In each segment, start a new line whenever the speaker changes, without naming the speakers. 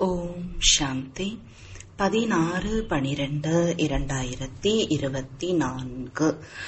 ஓம் சாந்தி பதினாறு பனிரெண்டு இரண்டாயிரத்தி இருபத்தி நான்கு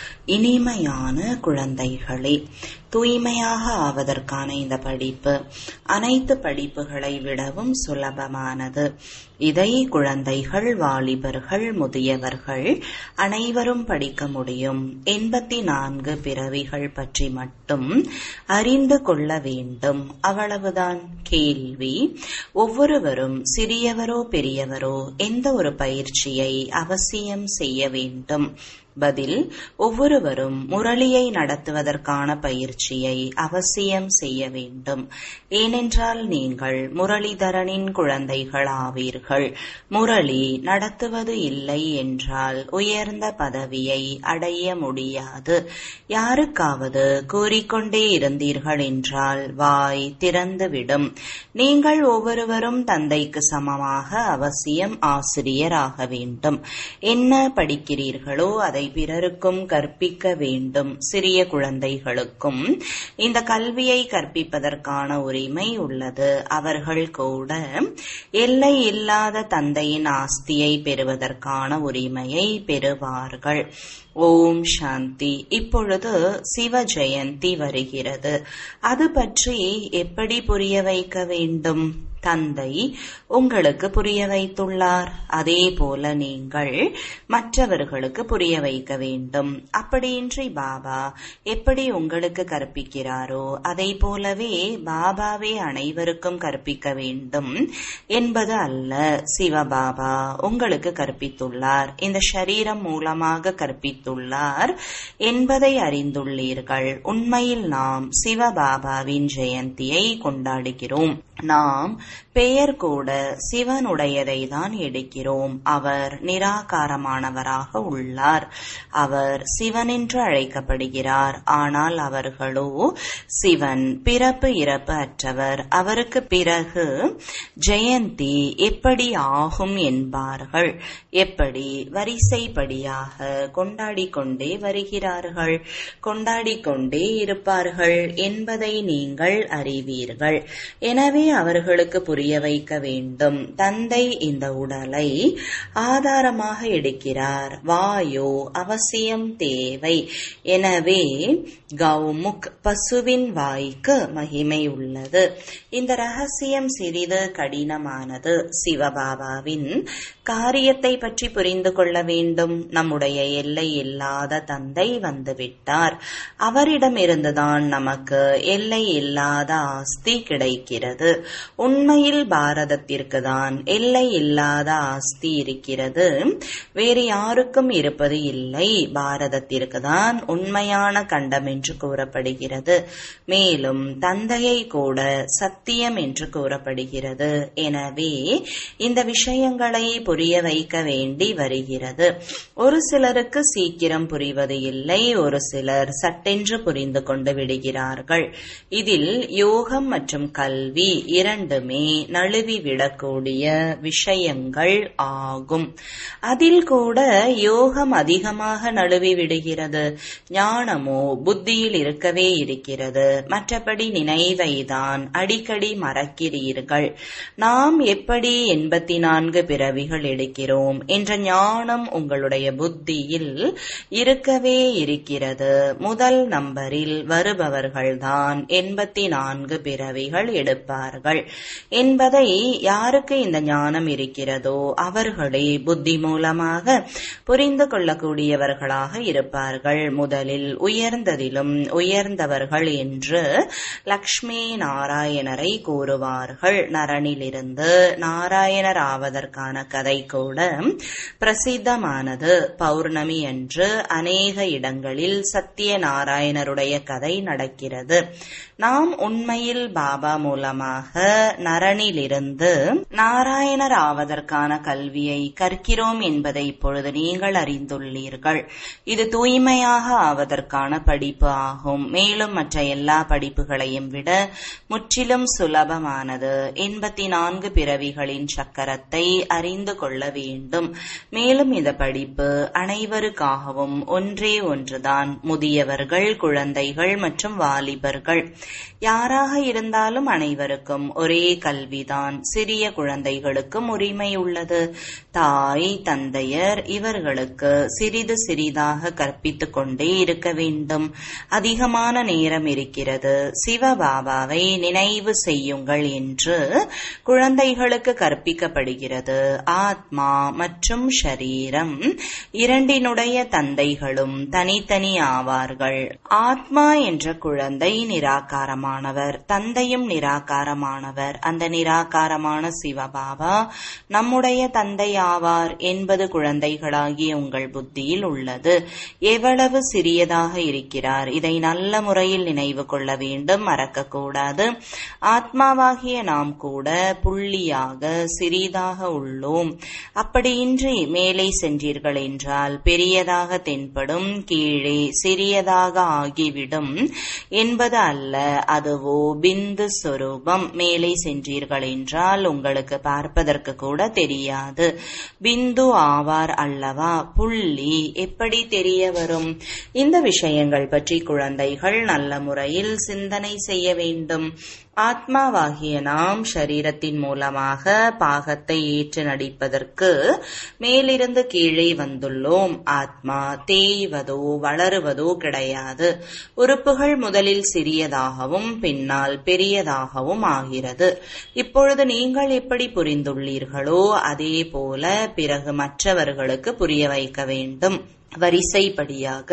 இனிமையான குழந்தைகளே தூய்மையாக ஆவதற்கான இந்த படிப்பு அனைத்து படிப்புகளை விடவும் சுலபமானது இதை குழந்தைகள் வாலிபர்கள் முதியவர்கள் அனைவரும் படிக்க முடியும் எண்பத்தி நான்கு பிறவிகள் பற்றி மட்டும் அறிந்து கொள்ள வேண்டும் அவ்வளவுதான் கேள்வி ஒவ்வொருவரும் சிறியவரோ பெரியவரோ எந்த ஒரு பயிற்சியை அவசியம் செய்ய வேண்டும் பதில் ஒவ்வொருவரும் முரளியை நடத்துவதற்கான பயிற்சியை அவசியம் செய்ய வேண்டும் ஏனென்றால் நீங்கள் முரளிதரனின் குழந்தைகள் ஆவீர்கள் முரளி நடத்துவது இல்லை என்றால் உயர்ந்த பதவியை அடைய முடியாது யாருக்காவது கூறிக்கொண்டே இருந்தீர்கள் என்றால் வாய் திறந்துவிடும் நீங்கள் ஒவ்வொருவரும் தந்தைக்கு சமமாக அவசியம் ஆசிரியராக வேண்டும் என்ன படிக்கிறீர்களோ அதை அதை பிறருக்கும் கற்பிக்க வேண்டும் சிறிய குழந்தைகளுக்கும் இந்த கல்வியை கற்பிப்பதற்கான உரிமை உள்ளது அவர்கள் கூட எல்லை இல்லாத தந்தையின் ஆஸ்தியை பெறுவதற்கான உரிமையை பெறுவார்கள் ஓம் சாந்தி இப்பொழுது சிவ ஜெயந்தி வருகிறது அது பற்றி எப்படி புரிய வைக்க வேண்டும் தந்தை உங்களுக்கு புரிய வைத்துள்ளார் அதே போல நீங்கள் மற்றவர்களுக்கு புரிய வைக்க வேண்டும் அப்படியின்றி பாபா எப்படி உங்களுக்கு கற்பிக்கிறாரோ அதை போலவே பாபாவே அனைவருக்கும் கற்பிக்க வேண்டும் என்பது அல்ல சிவபாபா உங்களுக்கு கற்பித்துள்ளார் இந்த சரீரம் மூலமாக கற்பித்துள்ளார் என்பதை அறிந்துள்ளீர்கள் உண்மையில் நாம் சிவபாபாவின் ஜெயந்தியை கொண்டாடுகிறோம் நாம் பெயர் கூட சிவனுடையதை தான் எடுக்கிறோம் அவர் நிராகாரமானவராக உள்ளார் அவர் சிவன் என்று அழைக்கப்படுகிறார் ஆனால் அவர்களோ சிவன் பிறப்பு இறப்பு அற்றவர் அவருக்கு பிறகு ஜெயந்தி எப்படி ஆகும் என்பார்கள் எப்படி வரிசைப்படியாக கொண்டாடி கொண்டே வருகிறார்கள் கொண்டாடி கொண்டே இருப்பார்கள் என்பதை நீங்கள் அறிவீர்கள் எனவே அவர்களுக்கு புரிய வைக்க வேண்டும் தந்தை இந்த உடலை ஆதாரமாக எடுக்கிறார் வாயோ அவசியம் தேவை எனவே கௌமுக் பசுவின் வாய்க்கு மகிமை உள்ளது இந்த ரகசியம் சிறிது கடினமானது சிவபாபாவின் காரியத்தை பற்றி புரிந்து கொள்ள வேண்டும் நம்முடைய எல்லை இல்லாத தந்தை வந்துவிட்டார் அவரிடமிருந்துதான் நமக்கு எல்லை இல்லாத ஆஸ்தி கிடைக்கிறது உண்மையில் பாரதத்திற்கு தான் எல்லை இல்லாத ஆஸ்தி இருக்கிறது வேறு யாருக்கும் இருப்பது இல்லை பாரதத்திற்கு தான் உண்மையான கண்டம் என்று கூறப்படுகிறது மேலும் தந்தையை கூட சத்தியம் என்று கூறப்படுகிறது எனவே இந்த விஷயங்களை புரிய வைக்க வேண்டி வருகிறது ஒரு சிலருக்கு சீக்கிரம் புரிவது இல்லை ஒரு சிலர் சட்டென்று புரிந்து கொண்டு விடுகிறார்கள் இதில் யோகம் மற்றும் கல்வி இரண்டுமே நழுவி விடக்கூடிய விஷயங்கள் ஆகும் அதில் கூட யோகம் அதிகமாக நழுவி விடுகிறது ஞானமோ புத்தியில் இருக்கவே இருக்கிறது மற்றபடி நினைவை தான் அடிக்கடி மறக்கிறீர்கள் நாம் எப்படி எண்பத்தி நான்கு பிறவிகள் எடுக்கிறோம் என்ற ஞானம் உங்களுடைய புத்தியில் இருக்கவே இருக்கிறது முதல் நம்பரில் வருபவர்கள்தான் எண்பத்தி நான்கு பிறவிகள் எடுப்பார்கள் என்பதை யாருக்கு இந்த ஞானம் இருக்கிறதோ அவர்களே புத்தி மூலமாக புரிந்து கொள்ளக்கூடியவர்களாக இருப்பார்கள் முதலில் உயர்ந்ததிலும் உயர்ந்தவர்கள் என்று லக்ஷ்மி நாராயணரை கூறுவார்கள் நரனிலிருந்து நாராயணர் ஆவதற்கான கதை கூட பிரசித்தமானது பௌர்ணமி அன்று அநேக இடங்களில் சத்திய நாராயணருடைய கதை நடக்கிறது நாம் உண்மையில் பாபா மூலமாக நரனிலிருந்து நாராயணர் ஆவதற்கான கல்வியை கற்கிறோம் என்பதை இப்பொழுது நீங்கள் அறிந்துள்ளீர்கள் இது தூய்மையாக ஆவதற்கான படிப்பு ஆகும் மேலும் மற்ற எல்லா படிப்புகளையும் விட முற்றிலும் சுலபமானது எண்பத்தி நான்கு பிறவிகளின் சக்கரத்தை அறிந்து கொள்ள வேண்டும் மேலும் இந்த படிப்பு அனைவருக்காகவும் ஒன்றே ஒன்றுதான் முதியவர்கள் குழந்தைகள் மற்றும் வாலிபர்கள் யாராக இருந்தாலும் அனைவருக்கும் அனைவருக்கும் ஒரே கல்விதான் சிறிய குழந்தைகளுக்கும் உரிமை உள்ளது தாய் தந்தையர் இவர்களுக்கு சிறிது சிறிதாக கற்பித்துக் கொண்டே இருக்க வேண்டும் அதிகமான நேரம் இருக்கிறது சிவபாபாவை நினைவு செய்யுங்கள் என்று குழந்தைகளுக்கு கற்பிக்கப்படுகிறது ஆத்மா மற்றும் ஷரீரம் இரண்டினுடைய தந்தைகளும் தனித்தனி ஆவார்கள் ஆத்மா என்ற குழந்தை நிராகாரமானவர் தந்தையும் நிராகாரமானவர் அந்த நிராகாரமான சிவபாபா நம்முடைய தந்தை ஆவார் என்பது குழந்தைகளாகிய உங்கள் புத்தியில் உள்ளது எவ்வளவு சிறியதாக இருக்கிறார் இதை நல்ல முறையில் நினைவு கொள்ள வேண்டும் மறக்கக்கூடாது ஆத்மாவாகிய நாம் கூட புள்ளியாக சிறிதாக உள்ளோம் அப்படியின்றி மேலே சென்றீர்கள் என்றால் பெரியதாக தென்படும் கீழே சிறியதாக ஆகிவிடும் என்பது அல்ல அதுவோ பிந்து சொரூபம் மேலே சென்றீர்கள் என்றால் உங்களுக்கு பார்ப்பதற்கு கூட தெரியாது பிந்து ஆவார் அல்லவா புள்ளி எப்படி தெரிய வரும் இந்த விஷயங்கள் பற்றி குழந்தைகள் நல்ல முறையில் சிந்தனை செய்ய வேண்டும் ஆத்மாவாகிய நாம் ஷரீரத்தின் மூலமாக பாகத்தை ஏற்று நடிப்பதற்கு மேலிருந்து கீழே வந்துள்ளோம் ஆத்மா தேய்வதோ வளருவதோ கிடையாது உறுப்புகள் முதலில் சிறியதாகவும் பின்னால் பெரியதாகவும் ஆகிறது இப்பொழுது நீங்கள் எப்படி புரிந்துள்ளீர்களோ அதே போல பிறகு மற்றவர்களுக்கு புரிய வைக்க வேண்டும் வரிசைப்படியாக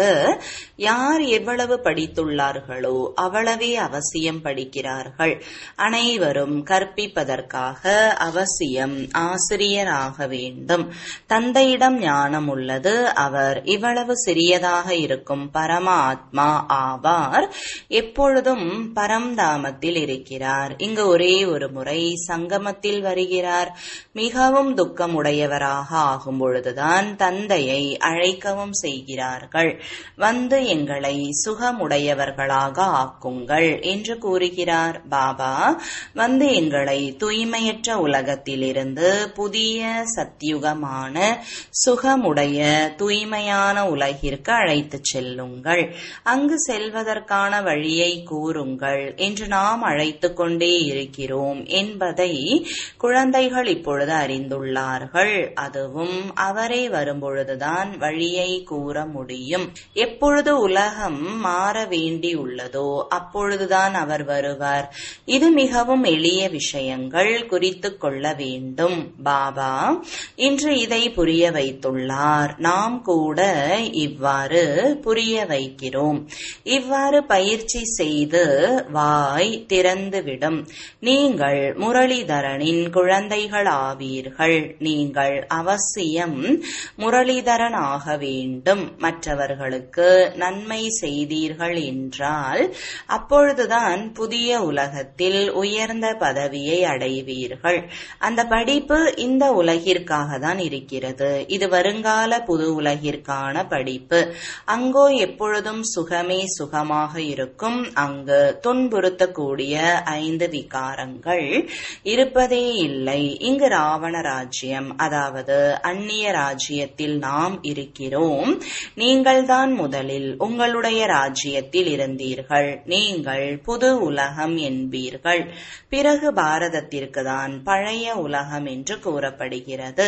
யார் எவ்வளவு படித்துள்ளார்களோ அவ்வளவே அவசியம் படிக்கிறார்கள் அனைவரும் கற்பிப்பதற்காக அவசியம் ஆசிரியராக வேண்டும் தந்தையிடம் ஞானம் உள்ளது அவர் இவ்வளவு சிறியதாக இருக்கும் பரம ஆத்மா ஆவார் எப்பொழுதும் பரம்தாமத்தில் இருக்கிறார் இங்கு ஒரே ஒரு முறை சங்கமத்தில் வருகிறார் மிகவும் துக்கமுடையவராக ஆகும் பொழுதுதான் தந்தையை அழைக்கவும் பாவம் செய்கிறார்கள் வந்து எங்களை சுகமுடையவர்களாக ஆக்குங்கள் என்று கூறுகிறார் பாபா வந்து எங்களை தூய்மையற்ற உலகத்திலிருந்து புதிய சத்தியுகமான சுகமுடைய தூய்மையான உலகிற்கு அழைத்துச் செல்லுங்கள் அங்கு செல்வதற்கான வழியை கூறுங்கள் என்று நாம் அழைத்துக் கொண்டே இருக்கிறோம் என்பதை குழந்தைகள் இப்பொழுது அறிந்துள்ளார்கள் அதுவும் அவரே வரும்பொழுதுதான் வழியை கூற முடியும் எப்பொழுது உலகம் மாற வேண்டியுள்ளதோ அப்பொழுதுதான் அவர் வருவார் இது மிகவும் எளிய விஷயங்கள் குறித்து கொள்ள வேண்டும் பாபா இன்று இதை புரிய வைத்துள்ளார் நாம் கூட இவ்வாறு புரிய வைக்கிறோம் இவ்வாறு பயிற்சி செய்து வாய் திறந்துவிடும் நீங்கள் முரளிதரனின் குழந்தைகள் ஆவீர்கள் நீங்கள் அவசியம் முரளிதரன் ஆக வேண்டும் மற்றவர்களுக்கு நன்மை செய்தீர்கள் என்றால் அப்பொழுதுதான் புதிய உலகத்தில் உயர்ந்த பதவியை அடைவீர்கள் அந்த படிப்பு இந்த உலகிற்காக தான் இருக்கிறது இது வருங்கால புது உலகிற்கான படிப்பு அங்கோ எப்பொழுதும் சுகமே சுகமாக இருக்கும் அங்கு துன்புறுத்தக்கூடிய ஐந்து விகாரங்கள் இருப்பதே இல்லை இங்கு ராவண ராஜ்யம் அதாவது அந்நிய ராஜ்யத்தில் நாம் இருக்கிறோம் நீங்கள்தான் முதலில் உங்களுடைய ராஜ்யத்தில் இருந்தீர்கள் நீங்கள் புது உலகம் என்பீர்கள் பிறகு பாரதத்திற்கு தான் பழைய உலகம் என்று கூறப்படுகிறது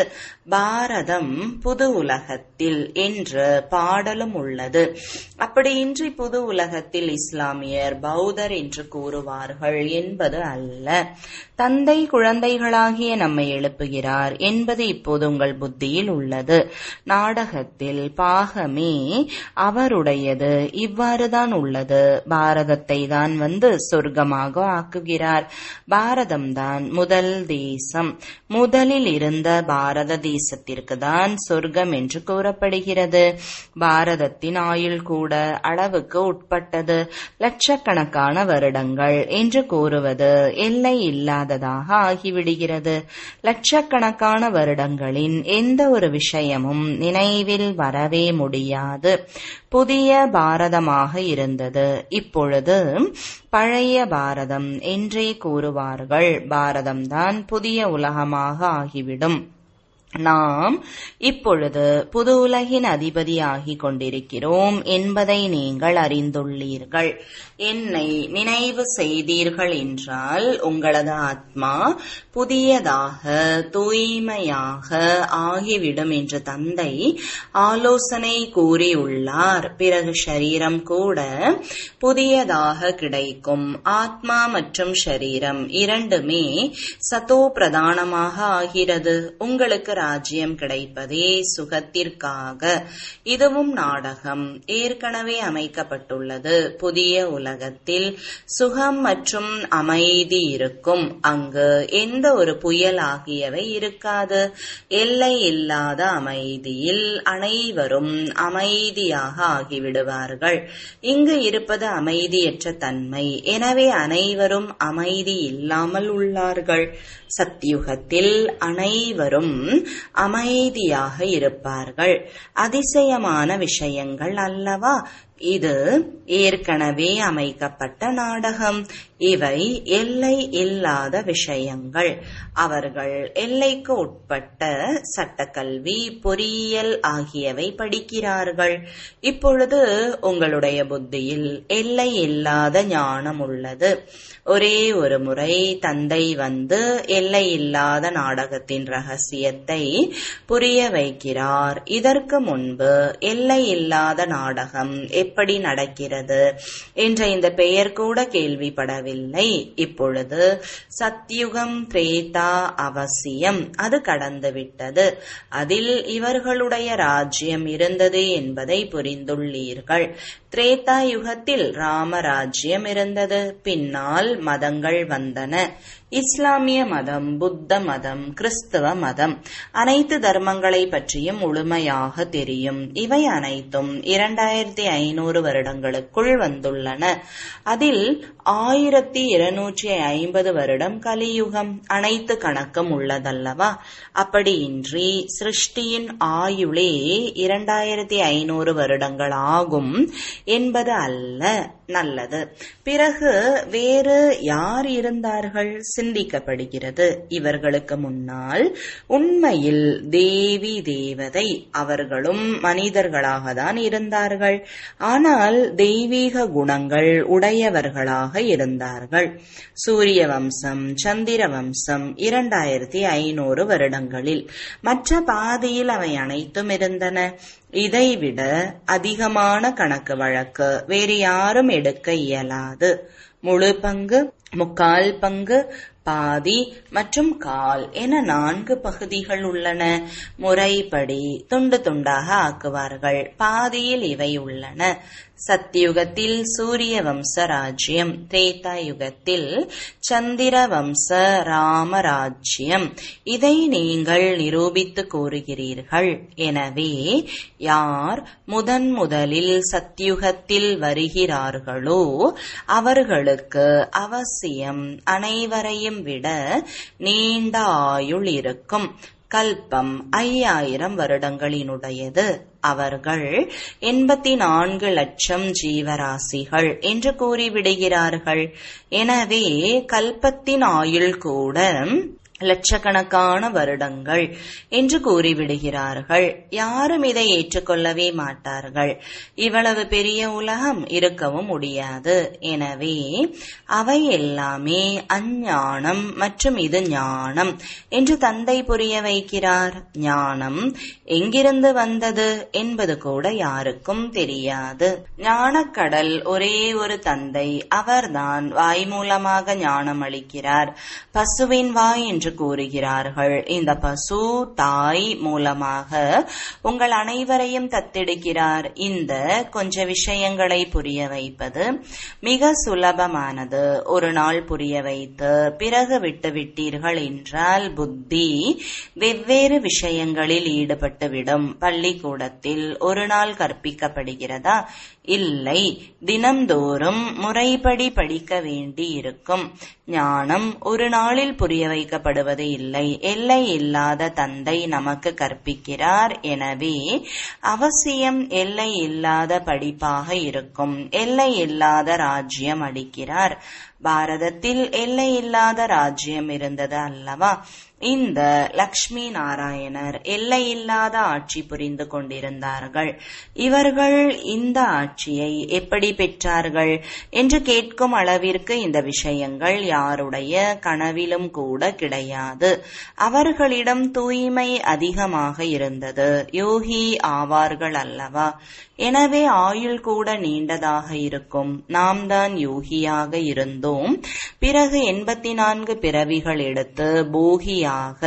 பாரதம் புது உலகத்தில் என்று பாடலும் உள்ளது அப்படியின்றி புது உலகத்தில் இஸ்லாமியர் பௌத்தர் என்று கூறுவார்கள் என்பது அல்ல தந்தை குழந்தைகளாகிய நம்மை எழுப்புகிறார் என்பது இப்போது உங்கள் புத்தியில் உள்ளது நாடகத்தில் பாகமே அவருடையது இவ்வாறுதான் உள்ளது பாரதத்தை தான் வந்து சொர்க்கமாக ஆக்குகிறார் பாரதம்தான் முதல் தேசம் முதலில் இருந்த பாரத தேசத்திற்கு தான் சொர்க்கம் என்று கூறப்படுகிறது பாரதத்தின் ஆயுள் கூட அளவுக்கு உட்பட்டது லட்சக்கணக்கான வருடங்கள் என்று கூறுவது எல்லை இல்லாததாக ஆகிவிடுகிறது லட்சக்கணக்கான வருடங்களின் எந்த ஒரு விஷயமும் நினைவில் வரவே முடியாது புதிய பாரதமாக இருந்தது இப்பொழுது பழைய பாரதம் என்றே கூறுவார்கள் பாரதம்தான் புதிய உலகமாக ஆகிவிடும் நாம் இப்பொழுது புது உலகின் அதிபதியாகிக் கொண்டிருக்கிறோம் என்பதை நீங்கள் அறிந்துள்ளீர்கள் என்னை நினைவு செய்தீர்கள் என்றால் உங்களது ஆத்மா புதியதாக தூய்மையாக ஆகிவிடும் என்று தந்தை ஆலோசனை கூறியுள்ளார் பிறகு ஷரீரம் கூட புதியதாக கிடைக்கும் ஆத்மா மற்றும் ஷரீரம் இரண்டுமே சதோ பிரதானமாக ஆகிறது உங்களுக்கு ராஜ்யம் கிடைப்பதே சுகத்திற்காக இதுவும் நாடகம் ஏற்கனவே அமைக்கப்பட்டுள்ளது புதிய உலகத்தில் சுகம் மற்றும் அமைதி இருக்கும் அங்கு எந்த ஒரு புயல் ஆகியவை இருக்காது எல்லை இல்லாத அமைதியில் அனைவரும் அமைதியாக ஆகிவிடுவார்கள் இங்கு இருப்பது அமைதியற்ற தன்மை எனவே அனைவரும் அமைதி இல்லாமல் உள்ளார்கள் சத்தியுகத்தில் அனைவரும் அமைதியாக இருப்பார்கள் அதிசயமான விஷயங்கள் அல்லவா இது ஏற்கனவே அமைக்கப்பட்ட நாடகம் இவை எல்லை இல்லாத விஷயங்கள் அவர்கள் எல்லைக்கு உட்பட்ட சட்டக்கல்வி பொறியியல் ஆகியவை படிக்கிறார்கள் இப்பொழுது உங்களுடைய புத்தியில் எல்லை இல்லாத ஞானம் உள்ளது ஒரே ஒரு முறை தந்தை வந்து எல்லை இல்லாத நாடகத்தின் ரகசியத்தை புரிய வைக்கிறார் இதற்கு முன்பு எல்லை இல்லாத நாடகம் எப்படி நடக்கிறது என்ற இந்த பெயர் கூட கேள்விப்படவில்லை இப்பொழுது சத்யுகம் திரேதா அவசியம் அது கடந்துவிட்டது அதில் இவர்களுடைய ராஜ்யம் இருந்தது என்பதை புரிந்துள்ளீர்கள் திரேதா யுகத்தில் ராமராஜ்யம் இருந்தது பின்னால் மதங்கள் வந்தன இஸ்லாமிய மதம் புத்த மதம் கிறிஸ்தவ மதம் அனைத்து தர்மங்களை பற்றியும் முழுமையாக தெரியும் இவை அனைத்தும் இரண்டாயிரத்தி ஐநூறு வருடங்களுக்குள் வந்துள்ளன அதில் ஆயிரத்தி இருநூற்றி ஐம்பது வருடம் கலியுகம் அனைத்து கணக்கும் உள்ளதல்லவா அப்படியின்றி சிருஷ்டியின் ஆயுளே இரண்டாயிரத்தி ஐநூறு வருடங்கள் ஆகும் என்பது அல்ல நல்லது பிறகு வேறு யார் இருந்தார்கள் சிந்திக்கப்படுகிறது இவர்களுக்கு முன்னால் உண்மையில் தேவி தேவதை அவர்களும் மனிதர்களாக தான் இருந்தார்கள் ஆனால் தெய்வீக குணங்கள் உடையவர்களாக இருந்தார்கள் சூரிய வம்சம் சந்திர வம்சம் இரண்டாயிரத்தி ஐநூறு வருடங்களில் மற்ற பாதையில் அவை அனைத்தும் இருந்தன இதைவிட அதிகமான கணக்கு வழக்கு வேறு யாரும் எடுக்க இயலாது முழு பங்கு முக்கால் பங்கு பாதி மற்றும் கால் என நான்கு பகுதிகள் உள்ளன முறைப்படி துண்டு துண்டாக ஆக்குவார்கள் பாதியில் இவை உள்ளன சத்தியுகத்தில் சூரிய வம்ச ராஜ்யம் திரேதா யுகத்தில் சந்திர வம்ச ராமராஜ்யம் இதை நீங்கள் நிரூபித்து கூறுகிறீர்கள் எனவே யார் முதன் முதலில் சத்தியுகத்தில் வருகிறார்களோ அவர்களுக்கு அவசியம் அனைவரையும் விட நீண்ட ஆயுள் இருக்கும் கல்பம் ஐயாயிரம் வருடங்களினுடையது அவர்கள் எண்பத்தி நான்கு லட்சம் ஜீவராசிகள் என்று கூறிவிடுகிறார்கள் எனவே கல்பத்தின் ஆயுள் கூட லட்சக்கணக்கான வருடங்கள் என்று கூறிவிடுகிறார்கள் யாரும் இதை ஏற்றுக்கொள்ளவே மாட்டார்கள் இவ்வளவு பெரிய உலகம் இருக்கவும் முடியாது எனவே அவை எல்லாமே அஞ்ஞானம் மற்றும் இது ஞானம் என்று தந்தை புரிய வைக்கிறார் ஞானம் எங்கிருந்து வந்தது என்பது கூட யாருக்கும் தெரியாது ஞானக்கடல் ஒரே ஒரு தந்தை அவர்தான் வாய் மூலமாக ஞானம் அளிக்கிறார் பசுவின் வாய் என்று கூறுகிறார்கள் இந்த பசு தாய் மூலமாக உங்கள் அனைவரையும் தத்தெடுக்கிறார் இந்த கொஞ்ச விஷயங்களை புரிய வைப்பது மிக சுலபமானது ஒரு நாள் புரிய வைத்து பிறகு விட்டுவிட்டீர்கள் என்றால் புத்தி வெவ்வேறு விஷயங்களில் ஈடுபட்டுவிடும் பள்ளிக்கூடத்தில் ஒரு நாள் கற்பிக்கப்படுகிறதா இல்லை தினம்தோறும் முறைப்படி படிக்க வேண்டி இருக்கும் ஞானம் ஒரு நாளில் புரிய வைக்கப்படுவது இல்லை எல்லை இல்லாத தந்தை நமக்கு கற்பிக்கிறார் எனவே அவசியம் எல்லை இல்லாத படிப்பாக இருக்கும் எல்லை இல்லாத ராஜ்யம் அளிக்கிறார் பாரதத்தில் எல்லையில்லாத ராஜ்யம் இருந்தது அல்லவா இந்த லக்ஷ்மி நாராயணர் எல்லையில்லாத ஆட்சி புரிந்து கொண்டிருந்தார்கள் இவர்கள் இந்த ஆட்சியை எப்படி பெற்றார்கள் என்று கேட்கும் அளவிற்கு இந்த விஷயங்கள் யாருடைய கனவிலும் கூட கிடையாது அவர்களிடம் தூய்மை அதிகமாக இருந்தது யோகி ஆவார்கள் அல்லவா எனவே ஆயுள் கூட நீண்டதாக இருக்கும் நாம் தான் யோகியாக இருந்தோம் பிறகு எண்பத்தி நான்கு பிறவிகள் எடுத்து போகியாக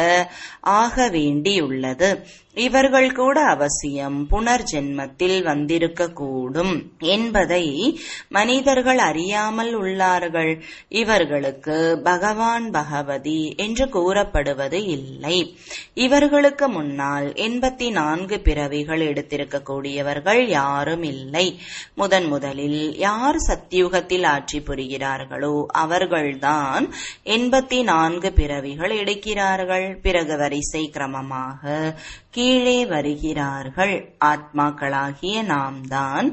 ஆக வேண்டியுள்ளது இவர்கள் கூட அவசியம் புனர்ஜென்மத்தில் வந்திருக்க கூடும் என்பதை மனிதர்கள் அறியாமல் உள்ளார்கள் இவர்களுக்கு பகவான் பகவதி என்று கூறப்படுவது இல்லை இவர்களுக்கு முன்னால் எண்பத்தி நான்கு பிறவிகள் எடுத்திருக்கக்கூடியவர்கள் யாரும் இல்லை முதன் முதலில் யார் சத்தியுகத்தில் ஆட்சி புரிகிறார்களோ அவர்கள்தான் எண்பத்தி நான்கு பிறவிகள் எடுக்கிறார்கள் பிறகு வரிசை கிரமமாக கீழே வருகிறார்கள் ஆத்மாக்களாகிய நாம் தான்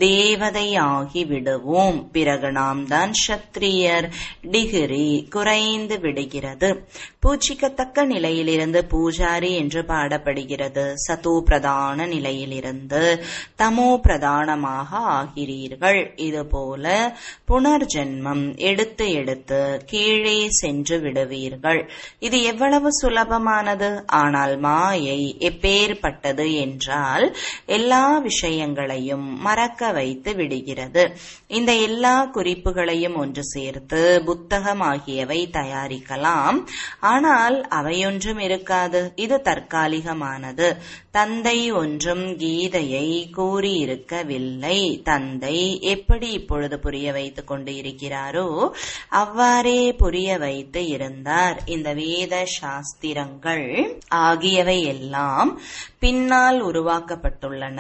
தேவதையாகி விடுவோம் பிறகு நாம் தான் சத்திரியர் டிகிரி குறைந்து விடுகிறது பூச்சிக்கத்தக்க நிலையிலிருந்து பூஜாரி என்று பாடப்படுகிறது சதோ பிரதான நிலையிலிருந்து தமோ பிரதானமாக ஆகிறீர்கள் இதுபோல புனர்ஜென்மம் எடுத்து எடுத்து கீழே சென்று விடுவீர்கள் இது எவ்வளவு சுலபமானது ஆனால் மாயை எப்பேற்பட்டது என்றால் எல்லா விஷயங்களையும் மறக்க வைத்து விடுகிறது இந்த எல்லா குறிப்புகளையும் ஒன்று சேர்த்து புத்தகம் ஆகியவை தயாரிக்கலாம் ஆனால் அவையொன்றும் இருக்காது இது தற்காலிகமானது தந்தை ஒன்றும் கீதையை கூறியிருக்கவில்லை தந்தை எப்படி இப்பொழுது புரிய வைத்துக் கொண்டு இருக்கிறாரோ அவ்வாறே புரிய வைத்து இருந்தார் இந்த வேத சாஸ்திரங்கள் ஆகியவை எல்லாம் பின்னால் உருவாக்கப்பட்டுள்ளன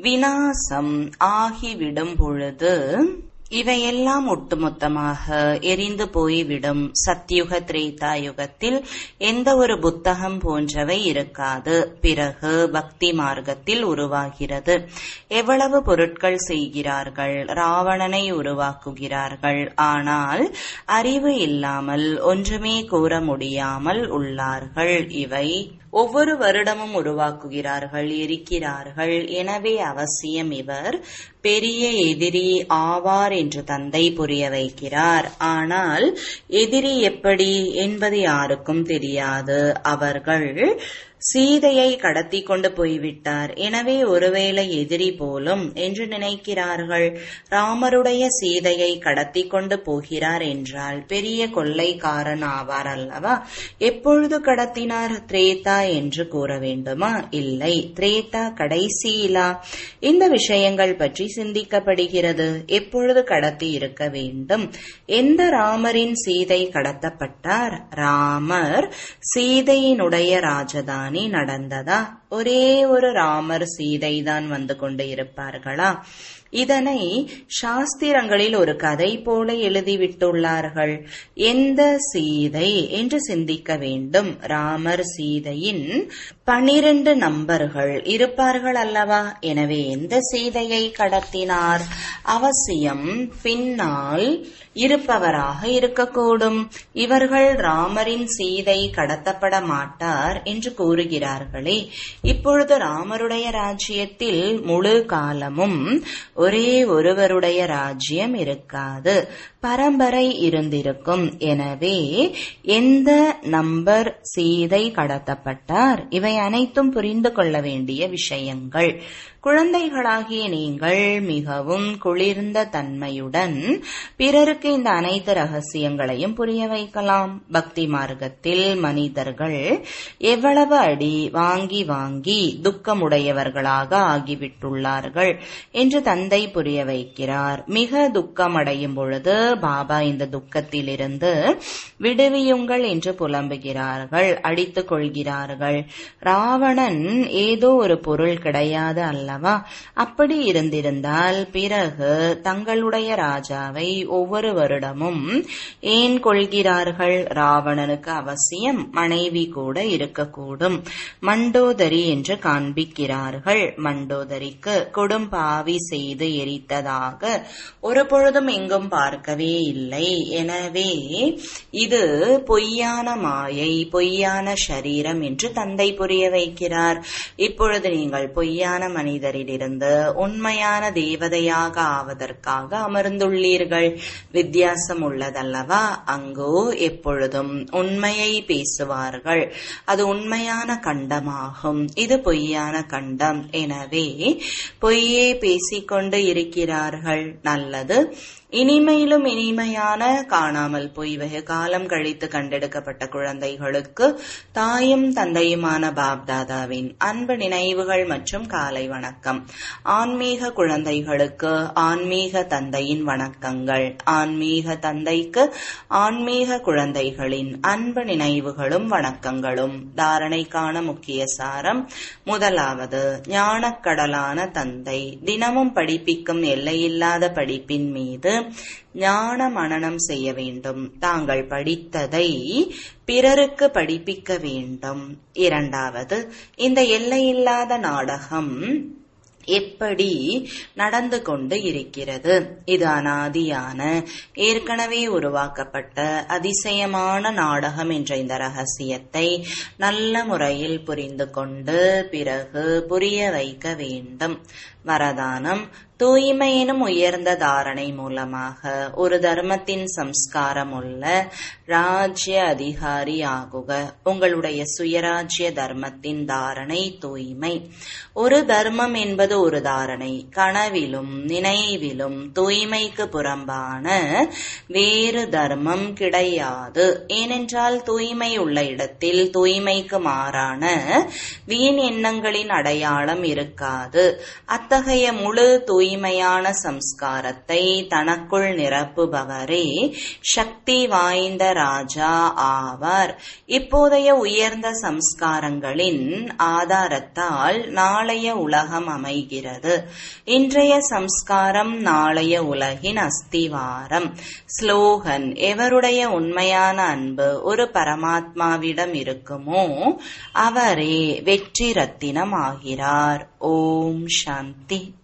வினாசம் ஆகிவிடும் பொழுது இவையெல்லாம் ஒட்டுமொத்தமாக எரிந்து போய்விடும் சத்யுக திரேதா யுகத்தில் எந்த ஒரு புத்தகம் போன்றவை இருக்காது பிறகு பக்தி மார்க்கத்தில் உருவாகிறது எவ்வளவு பொருட்கள் செய்கிறார்கள் ராவணனை உருவாக்குகிறார்கள் ஆனால் அறிவு இல்லாமல் ஒன்றுமே கூற முடியாமல் உள்ளார்கள் இவை ஒவ்வொரு வருடமும் உருவாக்குகிறார்கள் எரிக்கிறார்கள் எனவே அவசியம் இவர் பெரிய எதிரி ஆவார் என்று தந்தை புரிய வைக்கிறார் ஆனால் எதிரி எப்படி என்பது யாருக்கும் தெரியாது அவர்கள் சீதையை கடத்தி கொண்டு போய்விட்டார் எனவே ஒருவேளை எதிரி போலும் என்று நினைக்கிறார்கள் ராமருடைய சீதையை கடத்தி கொண்டு போகிறார் என்றால் பெரிய கொள்ளைக்காரன் ஆவார் அல்லவா எப்பொழுது கடத்தினார் திரேதா என்று கூற வேண்டுமா இல்லை திரேதா கடைசியிலா இந்த விஷயங்கள் பற்றி சிந்திக்கப்படுகிறது எப்பொழுது கடத்தி இருக்க வேண்டும் எந்த ராமரின் சீதை கடத்தப்பட்டார் ராமர் சீதையினுடைய ராஜதானி ஞானி நடந்ததா ஒரே ஒரு ராமர் சீதை தான் வந்து கொண்டு இருப்பார்களா இதனை சாஸ்திரங்களில் ஒரு கதை போல எழுதிவிட்டுள்ளார்கள் எந்த சீதை என்று சிந்திக்க வேண்டும் ராமர் சீதையின் பனிரெண்டு நம்பர்கள் இருப்பார்கள் அல்லவா எனவே எந்த சீதையை கடத்தினார் அவசியம் பின்னால் இருப்பவராக இருக்கக்கூடும் இவர்கள் ராமரின் சீதை கடத்தப்பட மாட்டார் என்று கூறுகிறார்களே இப்பொழுது ராமருடைய ராஜ்யத்தில் முழு காலமும் ஒரே ஒருவருடைய ராஜ்யம் இருக்காது பரம்பரை இருந்திருக்கும் எனவே எந்த நம்பர் சீதை கடத்தப்பட்டார் இவை அனைத்தும் புரிந்து கொள்ள வேண்டிய விஷயங்கள் குழந்தைகளாகிய நீங்கள் மிகவும் குளிர்ந்த தன்மையுடன் பிறருக்கு இந்த அனைத்து ரகசியங்களையும் புரிய வைக்கலாம் பக்தி மார்க்கத்தில் மனிதர்கள் எவ்வளவு அடி வாங்கி வாங்கி துக்கமுடையவர்களாக ஆகிவிட்டுள்ளார்கள் என்று தந்தை புரிய வைக்கிறார் மிக துக்கமடையும் பொழுது பாபா இந்த துக்கத்திலிருந்து விடுவியுங்கள் என்று புலம்புகிறார்கள் அடித்துக் கொள்கிறார்கள் ராவணன் ஏதோ ஒரு பொருள் கிடையாது அல்ல அல்லவா அப்படி இருந்திருந்தால் பிறகு தங்களுடைய ராஜாவை ஒவ்வொரு வருடமும் ஏன் கொள்கிறார்கள் ராவணனுக்கு அவசியம் மனைவி கூட இருக்கக்கூடும் மண்டோதரி என்று காண்பிக்கிறார்கள் மண்டோதரிக்கு கொடும்பாவி செய்து எரித்ததாக ஒரு பொழுதும் எங்கும் பார்க்கவே இல்லை எனவே இது பொய்யான மாயை பொய்யான சரீரம் என்று தந்தை புரிய வைக்கிறார் இப்பொழுது நீங்கள் பொய்யான மனிதரிலிருந்து உண்மையான தேவதையாக ஆவதற்காக அமர்ந்துள்ளீர்கள் வித்தியாசம் உள்ளதல்லவா அங்கோ எப்பொழுதும் உண்மையை பேசுவார்கள் அது உண்மையான கண்டமாகும் இது பொய்யான கண்டம் எனவே பொய்யே பேசிக்கொண்டு இருக்கிறார்கள் நல்லது இனிமையிலும் இனிமையான காணாமல் போய் வெகு காலம் கழித்து கண்டெடுக்கப்பட்ட குழந்தைகளுக்கு தாயும் தந்தையுமான பாப்தாதாவின் அன்பு நினைவுகள் மற்றும் காலை வணக்கம் ஆன்மீக குழந்தைகளுக்கு ஆன்மீக தந்தையின் வணக்கங்கள் ஆன்மீக தந்தைக்கு ஆன்மீக குழந்தைகளின் அன்பு நினைவுகளும் வணக்கங்களும் தாரணைக்கான முக்கிய சாரம் முதலாவது ஞானக்கடலான தந்தை தினமும் படிப்பிக்கும் எல்லையில்லாத படிப்பின் மீது ஞான மனனம் செய்ய வேண்டும் தாங்கள் படித்ததை பிறருக்கு படிப்பிக்க வேண்டும் இரண்டாவது இந்த எல்லையில்லாத நாடகம் எப்படி நடந்து கொண்டு இருக்கிறது இது அனாதியான ஏற்கனவே உருவாக்கப்பட்ட அதிசயமான நாடகம் என்ற இந்த ரகசியத்தை நல்ல முறையில் புரிந்து கொண்டு பிறகு புரிய வைக்க வேண்டும் வரதானம் தூய்மை எனும் உயர்ந்த தாரணை மூலமாக ஒரு தர்மத்தின் சம்ஸ்காரம் உள்ள ராஜ்ய அதிகாரி ஆகுக உங்களுடைய சுயராஜ்ய தர்மத்தின் தாரணை தூய்மை ஒரு தர்மம் என்பது ஒரு தாரணை கனவிலும் நினைவிலும் தூய்மைக்கு புறம்பான வேறு தர்மம் கிடையாது ஏனென்றால் தூய்மை உள்ள இடத்தில் தூய்மைக்கு மாறான வீண் எண்ணங்களின் அடையாளம் இருக்காது அத்தகைய முழு தூய்மையான சம்ஸ்காரத்தை தனக்குள் நிரப்புபவரே சக்தி வாய்ந்த ராஜா ஆவார் இப்போதைய உயர்ந்த சம்ஸ்காரங்களின் ஆதாரத்தால் நாளைய உலகம் அமைகிறது இன்றைய சம்ஸ்காரம் நாளைய உலகின் அஸ்திவாரம் ஸ்லோகன் எவருடைய உண்மையான அன்பு ஒரு பரமாத்மாவிடம் இருக்குமோ அவரே வெற்றி ரத்தினம் ஆகிறார் ஓம் சாந்தி